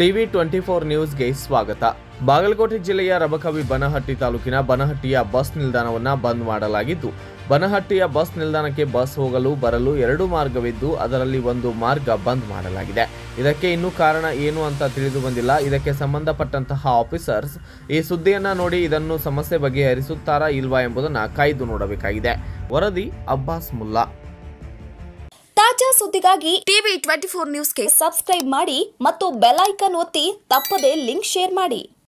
TV twenty four ನ್ಯೂಸ್ಗೆ ಸ್ವಾಗತ ಬಾಗಲಕೋಟೆ ಜಿಲ್ಲೆಯ ರಬಕವಿ ಬನಹಟ್ಟಿ ತಾಲೂಕಿನ ಬನಹಟ್ಟಿಯ ಬಸ್ ನಿಲ್ದಾಣವನ್ನು ಬಂದ್ ಮಾಡಲಾಗಿದ್ದು ಬನಹಟ್ಟಿಯ ಬಸ್ ನಿಲ್ದಾಣಕ್ಕೆ ಬಸ್ ಹೋಗಲು ಬರಲು ಎರಡು ಮಾರ್ಗವಿದ್ದು ಅದರಲ್ಲಿ ಒಂದು ಮಾರ್ಗ ಬಂದ್ ಮಾಡಲಾಗಿದೆ ಇದಕ್ಕೆ ಇನ್ನೂ ಕಾರಣ ಏನು ಅಂತ ತಿಳಿದು ಬಂದಿಲ್ಲ ಇದಕ್ಕೆ ಸಂಬಂಧಪಟ್ಟಂತಹ ಆಫೀಸರ್ಸ್ ಈ ಸುದ್ದಿಯನ್ನ ನೋಡಿ ಇದನ್ನು ಸಮಸ್ಯೆ ಬಗೆಹರಿಸುತ್ತಾರಾ ಇಲ್ವಾ ಎಂಬುದನ್ನು ಕಾಯ್ದು ನೋಡಬೇಕಾಗಿದೆ ವರದಿ ಅಬ್ಬಾಸ್ ಮುಲ್ಲಾ ತಾಜಾ ಸುದ್ದಿಗಾಗಿ ಟಿವಿ ಟ್ವೆಂಟಿ ಫೋರ್ ನ್ಯೂಸ್ಗೆ ಸಬ್ಸ್ಕ್ರೈಬ್ ಮಾಡಿ ಮತ್ತು ಬೆಲ್ ಐಕಾನ್ ಒತ್ತಿ ತಪ್ಪದೇ ಲಿಂಕ್ ಶೇರ್ ಮಾಡಿ